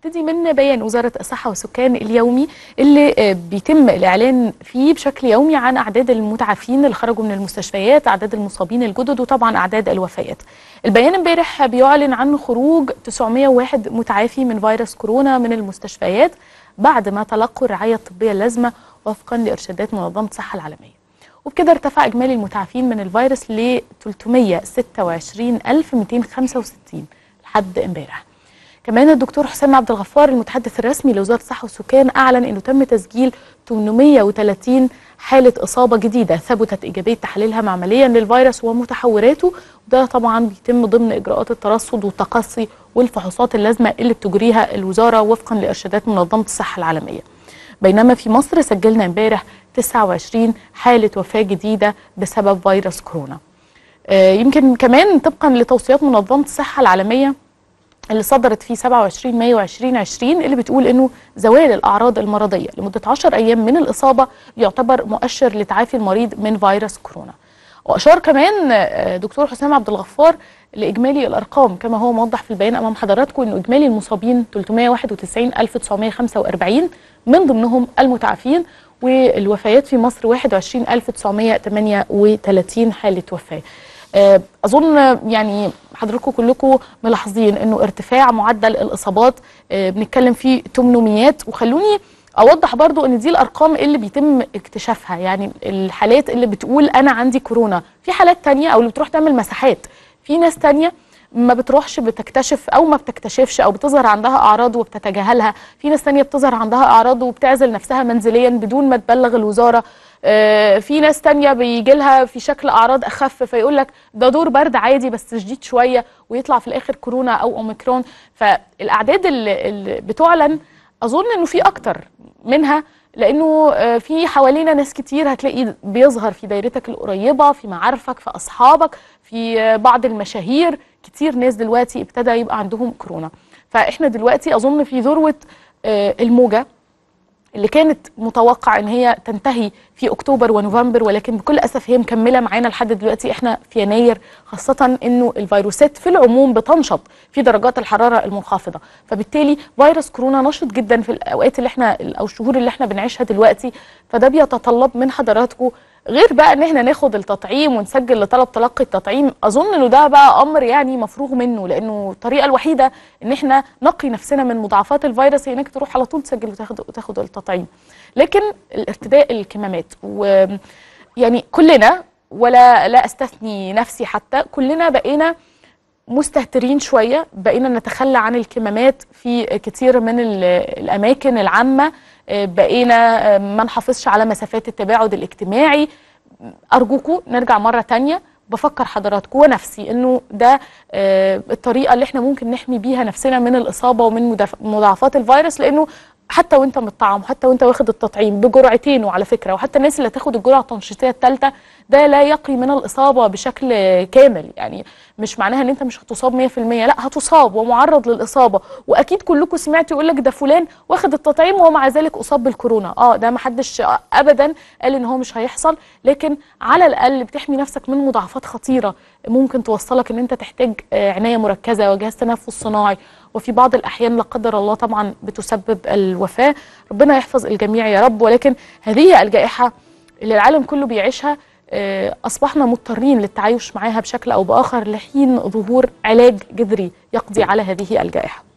هبتدي من بيان وزاره الصحه والسكان اليومي اللي آه، بيتم الاعلان فيه بشكل يومي عن اعداد المتعافين اللي خرجوا من المستشفيات اعداد المصابين الجدد وطبعا اعداد الوفيات البيان امبارح بيعلن عن خروج 901 متعافي من فيروس كورونا من المستشفيات بعد ما تلقوا الرعايه الطبيه اللازمه وفقا لارشادات منظمه الصحه العالميه وبكده ارتفع اجمالي المتعافين من الفيروس ل 326265 لحد امبارح كمان الدكتور حسام عبد الغفار المتحدث الرسمي لوزاره الصحه والسكان اعلن انه تم تسجيل 830 حاله اصابه جديده ثبتت ايجابيه تحليلها معمليا للفيروس ومتحوراته وده طبعا بيتم ضمن اجراءات الترصد والتقصي والفحوصات اللازمه اللي بتجريها الوزاره وفقا لارشادات منظمه الصحه العالميه. بينما في مصر سجلنا امبارح 29 حاله وفاه جديده بسبب فيروس كورونا. آه، يمكن كمان طبقا لتوصيات منظمه الصحه العالميه اللي صدرت في 27 مايو 2020 اللي بتقول انه زوال الاعراض المرضيه لمده 10 ايام من الاصابه يعتبر مؤشر لتعافي المريض من فيروس كورونا. واشار كمان آه، دكتور حسام عبد الغفار لاجمالي الارقام كما هو موضح في البيان امام حضراتكم انه اجمالي المصابين 391945 من ضمنهم المتعافين والوفيات في مصر 21938 حاله وفاه. آه، اظن يعني حضراتكم كلكم ملاحظين انه ارتفاع معدل الاصابات آه، بنتكلم فيه 800 وخلوني اوضح برضو ان دي الارقام اللي بيتم اكتشافها يعني الحالات اللي بتقول انا عندي كورونا في حالات تانية او اللي بتروح تعمل مساحات في ناس تانية ما بتروحش بتكتشف او ما بتكتشفش او بتظهر عندها اعراض وبتتجاهلها في ناس تانية بتظهر عندها اعراض وبتعزل نفسها منزليا بدون ما تبلغ الوزاره آه، في ناس تانية بيجي لها في شكل اعراض اخف فيقول لك ده دور برد عادي بس شديد شويه ويطلع في الاخر كورونا او اوميكرون فالاعداد اللي, اللي بتعلن اظن انه في اكتر منها لانه آه، في حوالينا ناس كتير هتلاقي بيظهر في دايرتك القريبه في معارفك في اصحابك في آه، بعض المشاهير كتير ناس دلوقتي ابتدى يبقى عندهم كورونا فاحنا دلوقتي اظن في ذروه آه، الموجه اللي كانت متوقع ان هي تنتهي في اكتوبر ونوفمبر ولكن بكل اسف هي مكمله معانا لحد دلوقتي احنا في يناير خاصه انه الفيروسات في العموم بتنشط في درجات الحراره المنخفضه فبالتالي فيروس كورونا نشط جدا في الاوقات اللي احنا او الشهور اللي احنا بنعيشها دلوقتي فده بيتطلب من حضراتكم غير بقى ان احنا ناخد التطعيم ونسجل لطلب تلقي التطعيم اظن انه ده بقى امر يعني مفروغ منه لانه الطريقه الوحيده ان احنا نقي نفسنا من مضاعفات الفيروس هي انك تروح على طول تسجل وتاخد وتاخد التطعيم لكن الارتداء الكمامات ويعني كلنا ولا لا استثني نفسي حتى كلنا بقينا مستهترين شويه بقينا نتخلى عن الكمامات في كتير من ال- الاماكن العامه آه، بقينا آه، ما نحافظش على مسافات التباعد الاجتماعي ارجوكم نرجع مره تانية بفكر حضراتكم ونفسي انه ده آه، الطريقه اللي احنا ممكن نحمي بيها نفسنا من الاصابه ومن مداف- مضاعفات الفيروس لانه حتى وانت مطعم وحتى وانت واخد التطعيم بجرعتين وعلى فكره وحتى الناس اللي هتاخد الجرعه التنشيطيه الثالثه ده لا يقي من الاصابه بشكل كامل يعني مش معناها ان انت مش هتصاب 100% لا هتصاب ومعرض للاصابه واكيد كلكم سمعتوا يقول لك ده فلان واخد التطعيم ومع ذلك اصاب بالكورونا اه ده ما حدش ابدا قال ان هو مش هيحصل لكن على الاقل بتحمي نفسك من مضاعفات خطيره ممكن توصلك ان انت تحتاج آه، عنايه مركزه وجهاز تنفس صناعي وفي بعض الاحيان لا قدر الله طبعا بتسبب الوفاه ربنا يحفظ الجميع يا رب ولكن هذه الجائحه اللي العالم كله بيعيشها آه، اصبحنا مضطرين للتعايش معاها بشكل او باخر لحين ظهور علاج جذري يقضي على هذه الجائحه